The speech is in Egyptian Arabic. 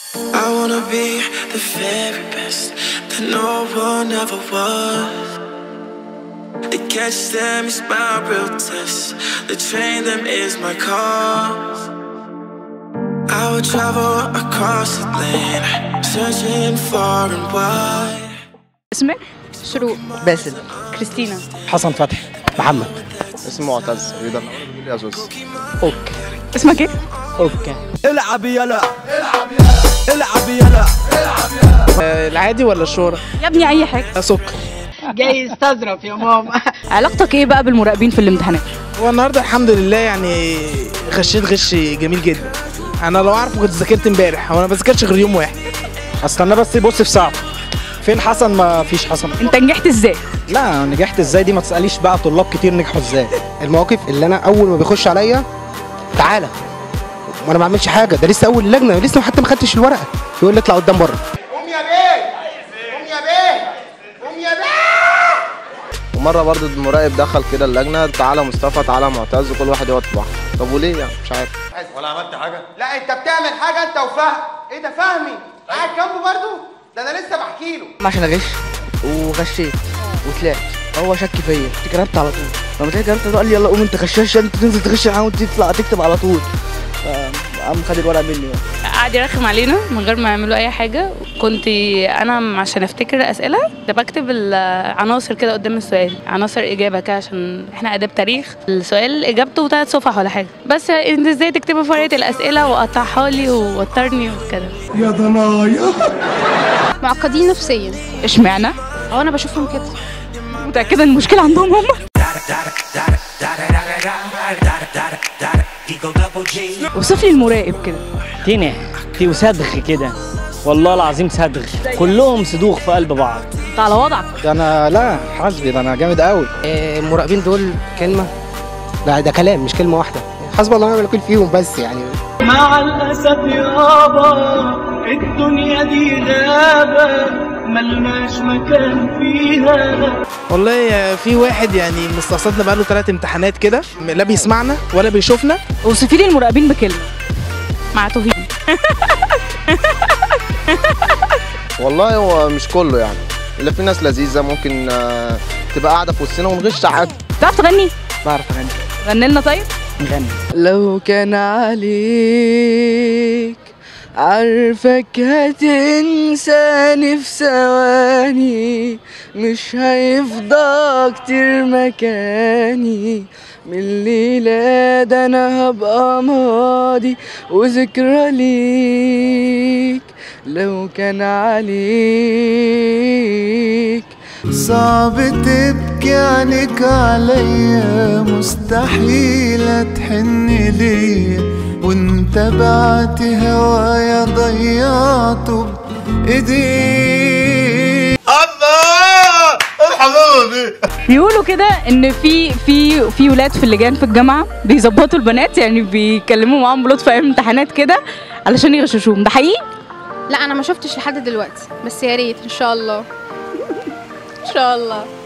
I wanna be the very best that no one ever was. To catch them is my real test. To train them is my cause. I would travel across the land, searching far and wide. اسمك؟ شروق باسل كريستينا حسن فتحي محمد اسمه معتز رضا بيقول لي ازوز اوكي اسمك ايه؟ اوكي العب يلا العب يلا العادي ولا الشهرة؟ يا ابني اي حاجه سكر جاي يستظرف يا ماما علاقتك ايه بقى بالمراقبين في الامتحانات؟ هو النهارده الحمد لله يعني غشيت غش جميل جدا انا لو اعرف كنت ذاكرت امبارح هو انا ما بذاكرش غير يوم واحد استنى بس يبص في ساعته فين حسن ما فيش حسن انت نجحت ازاي؟ لا نجحت ازاي دي ما تساليش بقى طلاب كتير نجحوا ازاي المواقف اللي انا اول ما بيخش عليا تعالى وانا ما بعملش حاجه ده لسه اول لجنه لسه حتى ما خدتش الورقه يقول لي اطلع قدام بره ومره برضو المراقب دخل كده اللجنه تعالى مصطفى تعالى معتز وكل واحد يقعد في واحد طب وليه يعني مش عارف لا انت بتعمل حاجه انت وفهم ايه ده فهمي قاعد جنبه برضه ده انا لسه بحكي له عشان اغش وغشيت وطلعت هو شك فيا كتبت على طول لما جيت كتبت قال لي يلا قوم انت غشاش انت تنزل تغش معاه وتطلع تكتب على طول قام خد الورقه مني بقى. قعد يرخم علينا من غير ما يعملوا اي حاجه كنت انا عشان افتكر اسئله ده بكتب العناصر كده قدام السؤال عناصر اجابه كده عشان احنا اداب تاريخ السؤال اجابته ثلاث صفح ولا حاجه بس انت ازاي تكتبي في ورقه الاسئله وقطعها لي ووترني وكده معقدين نفسيا اشمعنى اه انا بشوفهم كده متاكده ان المشكله عندهم هم وصف لي المراقب كده تنح في وسدغ كده والله العظيم سدغ كلهم صدوق في قلب بعض انت على وضعك ده انا لا حسبي ده انا جامد قوي المراقبين دول كلمه لا ده كلام مش كلمه واحده حسب الله ونعم الوكيل فيهم بس يعني مع الاسف يابا الدنيا دي غابه ملناش مكان فيها والله في واحد يعني مستقصدنا بقاله ثلاث امتحانات كده لا بيسمعنا ولا بيشوفنا اوصفي لي المراقبين بكلمه مع توفيق والله هو مش كله يعني اللي في ناس لذيذه ممكن آه، تبقى قاعده في وسطنا ونغش عادي تعرف تغني بعرف اغني غني لنا طيب نغني لو كان عليك عارفك هتنساني في ثواني مش هيفضى كتير مكاني من الليلة ده أنا هبقى ماضي وذكرى ليك لو كان عليك صعب تبكي عينك عليا مستحيل تحن ليا وانت بعت هوايا ضيعته بايديك الله الحمامي بيقولوا كده ان في في في ولاد في اللجان في الجامعه بيظبطوا البنات يعني بيكلموا معاهم بلطف ايام امتحانات كده علشان يغششوهم ده حقيقي لا انا ما شفتش لحد دلوقتي بس يا ريت ان شاء الله ان شاء الله